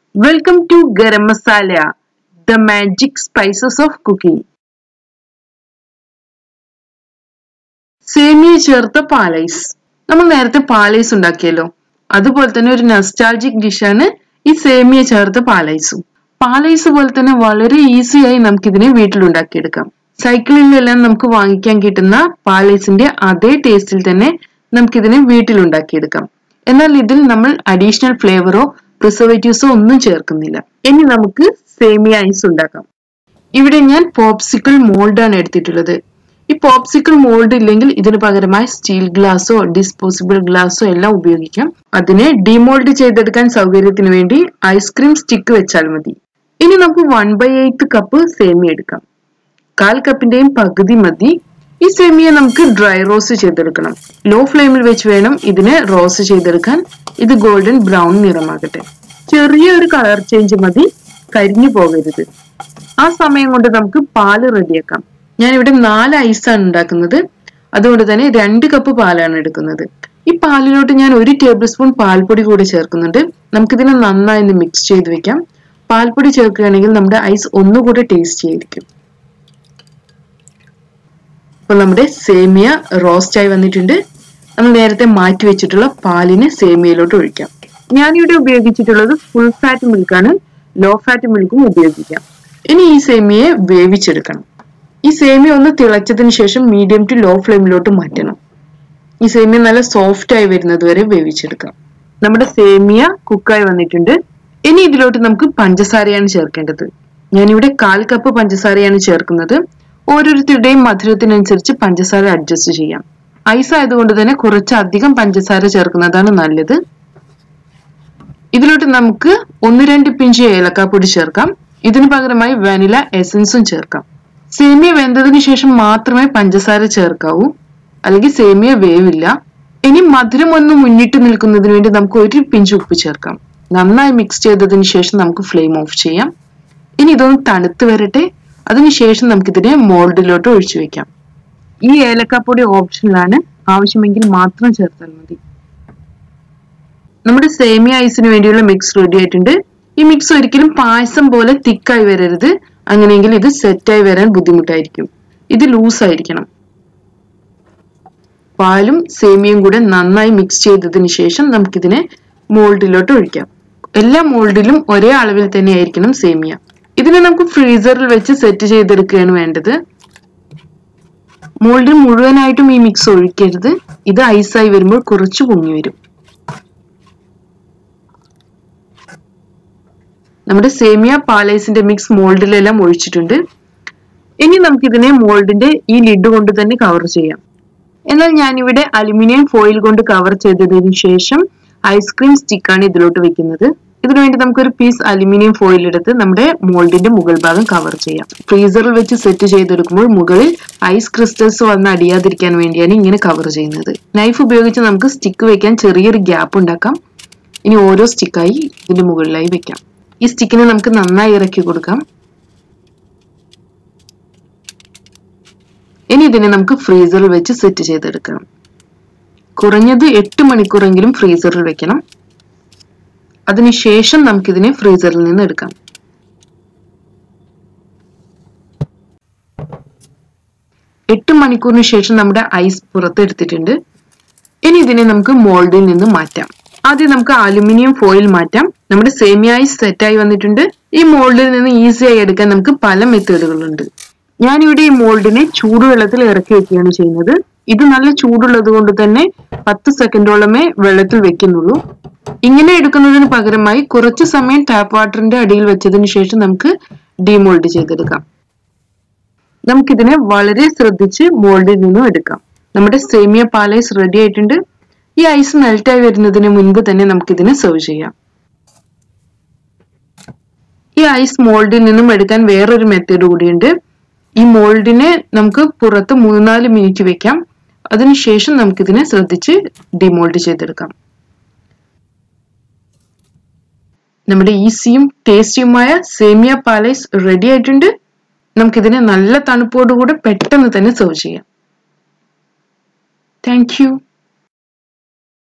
welcome to Garam Masala the magic spices of cooking സേമിയ ചേർത്ത പാലൈസ് നമ്മൾ നേരത്തെ പാലൈസ് ഉണ്ടാക്കിയല്ലോ അതുപോലെ തന്നെ ഒരു നസ്റ്റാൾജിക് ഡിഷാണ് ഈ സേമിയ ചേർത്ത പാലൈസും പാലൈസ് പോലെ തന്നെ വളരെ ഈസിയായി നമുക്കിതിനെ വീട്ടിലുണ്ടാക്കിയെടുക്കാം സൈക്കിളിലെല്ലാം നമുക്ക് വാങ്ങിക്കാൻ കിട്ടുന്ന പാലൈസിന്റെ അതേ ടേസ്റ്റിൽ തന്നെ നമുക്കിതിനെ വീട്ടിലുണ്ടാക്കിയെടുക്കാം എന്നാൽ ഇതിൽ നമ്മൾ അഡീഷണൽ ഫ്ലേവറോ പ്രിസർവേറ്റീവ്സോ ഒന്നും ചേർക്കുന്നില്ല ഇനി നമുക്ക് സേമിയ ഐസ് ഉണ്ടാക്കാം ഇവിടെ ഞാൻ പോപ്സിക്കിൾ മോൾഡാണ് എടുത്തിട്ടുള്ളത് ഈ പോപ്സിക്കിൾ മോൾഡ് ഇല്ലെങ്കിൽ ഇതിന് പകരമായി സ്റ്റീൽ ഗ്ലാസോ ഡിസ്പോസിബിൾ ഗ്ലാസോ എല്ലാം ഉപയോഗിക്കാം അതിനെ ഡിമോൾഡ് ചെയ്തെടുക്കാൻ സൗകര്യത്തിന് വേണ്ടി ഐസ്ക്രീം സ്റ്റിക്ക് വെച്ചാൽ മതി ഇനി നമുക്ക് വൺ ബൈ എയ്ത്ത് കപ്പ് സേമിയ എടുക്കാം കാൽ കപ്പിന്റെയും പകുതി മതി ഈ സേമിയ നമുക്ക് ഡ്രൈ റോസ്റ്റ് ചെയ്തെടുക്കണം ലോ ഫ്ലെയിമിൽ വെച്ച് വേണം ഇതിനെ റോസ്റ്റ് ചെയ്തെടുക്കാൻ ഇത് ഗോൾഡൻ ബ്രൗൺ നിറമാകട്ടെ ചെറിയ ഒരു കളർ ചേഞ്ച് മതി കരിഞ്ഞു പോകരുത് ആ സമയം കൊണ്ട് നമുക്ക് പാല് റെഡിയാക്കാം ഞാൻ ഇവിടെ നാല് ഐസാണ് ഉണ്ടാക്കുന്നത് അതുകൊണ്ട് തന്നെ രണ്ട് കപ്പ് പാലാണ് എടുക്കുന്നത് ഈ പാലിലോട്ട് ഞാൻ ഒരു ടേബിൾ സ്പൂൺ പാൽപ്പൊടി കൂടെ ചേർക്കുന്നുണ്ട് നമുക്കിതിനെ നന്നായി ഒന്ന് മിക്സ് ചെയ്ത് വെക്കാം പാൽപ്പൊടി ചേർക്കുകയാണെങ്കിൽ നമ്മുടെ ഐസ് ഒന്നുകൂടെ ടേസ്റ്റി ആയിരിക്കും അപ്പോൾ നമ്മുടെ സേമിയ റോസ്റ്റ് ആയി വന്നിട്ടുണ്ട് നമ്മൾ നേരത്തെ മാറ്റി വെച്ചിട്ടുള്ള പാലിനെ സേമിയയിലോട്ട് ഒഴിക്കാം ഞാനിവിടെ ഉപയോഗിച്ചിട്ടുള്ളത് ഫുൾ ഫാറ്റ് മിൽക്കാണ് ലോ ഫാറ്റ് മിൽക്കും ഉപയോഗിക്കാം ഇനി ഈ സേമിയയെ വേവിച്ചെടുക്കണം ഈ സേമിയ ഒന്ന് തിളച്ചതിന് ശേഷം മീഡിയം ടു ലോ ഫ്ലെയിമിലോട്ട് മാറ്റണം ഈ സേമിയ നല്ല സോഫ്റ്റ് ആയി വരുന്നത് വരെ വേവിച്ചെടുക്കാം നമ്മുടെ സേമിയ കുക്കായി വന്നിട്ടുണ്ട് ഇനി ഇതിലോട്ട് നമുക്ക് പഞ്ചസാരയാണ് ചേർക്കേണ്ടത് ഞാനിവിടെ കാൽ കപ്പ് പഞ്ചസാരയാണ് ചേർക്കുന്നത് ഓരോരുത്തരുടെയും മധുരത്തിനനുസരിച്ച് പഞ്ചസാര അഡ്ജസ്റ്റ് ചെയ്യാം ഐസ് ആയതുകൊണ്ട് തന്നെ കുറച്ച് അധികം പഞ്ചസാര ചേർക്കുന്നതാണ് നല്ലത് ഇതിലോട്ട് നമുക്ക് ഒന്ന് രണ്ട് പിഞ്ച് ഏലക്കാപ്പൊടി ചേർക്കാം ഇതിനു പകരമായി വാനില എസൻസും ചേർക്കാം സേമിയ വെന്തതിന് ശേഷം മാത്രമേ പഞ്ചസാര ചേർക്കാവൂ അല്ലെങ്കിൽ സേമിയ വേവില്ല ഇനി മധുരം ഒന്ന് മുന്നിട്ട് നിൽക്കുന്നതിന് വേണ്ടി നമുക്ക് ഒരു പിഞ്ച് ഉപ്പ് ചേർക്കാം നന്നായി മിക്സ് ചെയ്തതിന് ശേഷം നമുക്ക് ഫ്ലെയിം ഓഫ് ചെയ്യാം ഇനി ഇതൊന്ന് തണുത്ത് വരട്ടെ അതിനുശേഷം നമുക്കിതിനെ മോൾഡിലോട്ട് ഒഴിച്ചു വെക്കാം ഈ ഏലക്കാപ്പൊടി ഓപ്ഷനിലാണ് ആവശ്യമെങ്കിൽ മാത്രം ചേർത്താൽ മതി നമ്മുടെ സേമിയ ഐസിന് വേണ്ടിയുള്ള മിക്സ് റെഡി ആയിട്ടുണ്ട് ഈ മിക്സ് ഒരിക്കലും പായസം പോലെ തിക്കായി വരരുത് അങ്ങനെയെങ്കിൽ ഇത് സെറ്റായി വരാൻ ബുദ്ധിമുട്ടായിരിക്കും ഇത് ലൂസ് ആയിരിക്കണം പാലും സേമിയയും കൂടെ നന്നായി മിക്സ് ചെയ്തതിന് ശേഷം നമുക്കിതിനെ മോൾഡിലോട്ട് ഒഴിക്കാം എല്ലാ മോൾഡിലും ഒരേ അളവിൽ തന്നെ ആയിരിക്കണം സേമിയ ഇതിനെ നമുക്ക് ഫ്രീസറിൽ വെച്ച് സെറ്റ് ചെയ്തെടുക്കുകയാണ് വേണ്ടത് മോൾഡിൽ മുഴുവനായിട്ടും ഈ മിക്സ് ഒഴിക്കരുത് ഇത് ഐസായി വരുമ്പോൾ കുറച്ച് പൊങ്ങി വരും നമ്മുടെ സേമിയ പാലൈസിന്റെ മിക്സ് മോൾഡിലെല്ലാം ഒഴിച്ചിട്ടുണ്ട് ഇനി നമുക്കിതിനെ മോൾഡിന്റെ ഈ ലിഡ് കൊണ്ട് തന്നെ കവർ ചെയ്യാം എന്നാൽ ഞാനിവിടെ അലുമിനിയം ഫോയിൽ കൊണ്ട് കവർ ചെയ്തതിനു ശേഷം ഐസ്ക്രീം സ്റ്റിക്കാണ് ഇതിലോട്ട് വെക്കുന്നത് ഇതിനുവേണ്ടി നമുക്കൊരു പീസ് അലുമിനിയം ഫോയിൽ എടുത്ത് നമ്മുടെ മോൾഡിന്റെ മുകൾ ഭാഗം കവർ ചെയ്യാം ഫ്രീസറിൽ വെച്ച് സെറ്റ് ചെയ്തെടുക്കുമ്പോൾ മുകളിൽ ഐസ് ക്രിസ്റ്റൽസ് വന്ന് അടിയാതിരിക്കാൻ വേണ്ടിയാണ് ഇങ്ങനെ കവർ ചെയ്യുന്നത് നൈഫ് ഉപയോഗിച്ച് നമുക്ക് സ്റ്റിക്ക് വെക്കാൻ ചെറിയൊരു ഗ്യാപ്പ് ഉണ്ടാക്കാം ഇനി ഓരോ സ്റ്റിക്കായി ഇതിന്റെ മുകളിലായി വെക്കാം ഈ സ്റ്റിക്കിനെ നമുക്ക് നന്നായി ഇറക്കി കൊടുക്കാം ഇനി ഇതിനെ നമുക്ക് ഫ്രീസറിൽ വെച്ച് സെറ്റ് ചെയ്തെടുക്കണം കുറഞ്ഞത് എട്ട് മണിക്കൂറെങ്കിലും ഫ്രീസറിൽ വെക്കണം അതിനുശേഷം നമുക്കിതിനെ ഫ്രീസറിൽ നിന്ന് എടുക്കാം എട്ട് മണിക്കൂറിന് ശേഷം നമ്മുടെ ഐസ് പുറത്തെടുത്തിട്ടുണ്ട് ഇനി ഇതിനെ നമുക്ക് മോൾഡിൽ നിന്ന് മാറ്റാം ആദ്യം നമുക്ക് അലുമിനിയം ഫോയിൽ മാറ്റാം നമ്മുടെ സേമിയ ഐസ് സെറ്റായി വന്നിട്ടുണ്ട് ഈ മോൾഡിൽ നിന്ന് ഈസിയായി എടുക്കാൻ നമുക്ക് പല മെത്തേഡുകളുണ്ട് ഞാനിവിടെ ഈ മോൾഡിനെ ചൂടുവെള്ളത്തിൽ ഇറക്കി വെക്കുകയാണ് ചെയ്യുന്നത് ഇത് നല്ല ചൂടുള്ളത് കൊണ്ട് തന്നെ പത്ത് സെക്കൻഡോളമേ വെള്ളത്തിൽ വെക്കുന്നുള്ളൂ ഇങ്ങനെ എടുക്കുന്നതിന് പകരമായി കുറച്ച് സമയം ടാപ്പ് വാട്ടറിന്റെ അടിയിൽ വെച്ചതിന് ശേഷം നമുക്ക് ഡിമോൾഡ് ചെയ്തെടുക്കാം നമുക്കിതിനെ വളരെ ശ്രദ്ധിച്ച് മോൾഡിൽ നിന്നും എടുക്കാം നമ്മുടെ സേമിയ പാലൈസ് റെഡി ആയിട്ടുണ്ട് ഈ ഐസ് മെൽറ്റായി വരുന്നതിന് മുൻപ് തന്നെ നമുക്കിതിനെ സെർവ് ചെയ്യാം ഈ ഐസ് മോൾഡിൽ നിന്നും എടുക്കാൻ വേറൊരു മെത്തേഡ് കൂടിയുണ്ട് ഈ മോൾഡിനെ നമുക്ക് പുറത്ത് മൂന്നാല് മിനിറ്റ് വെക്കാം അതിനുശേഷം നമുക്കിതിനെ ശ്രദ്ധിച്ച് ഡിമോൾഡ് ചെയ്തെടുക്കാം നമ്മുടെ ഈസിയും ടേസ്റ്റിയുമായ സേമിയ പാലൈസ് റെഡി ആയിട്ടുണ്ട് നമുക്കിതിനെ നല്ല തണുപ്പോടുകൂടെ പെട്ടെന്ന് തന്നെ സെർവ് ചെയ്യാം താങ്ക് യു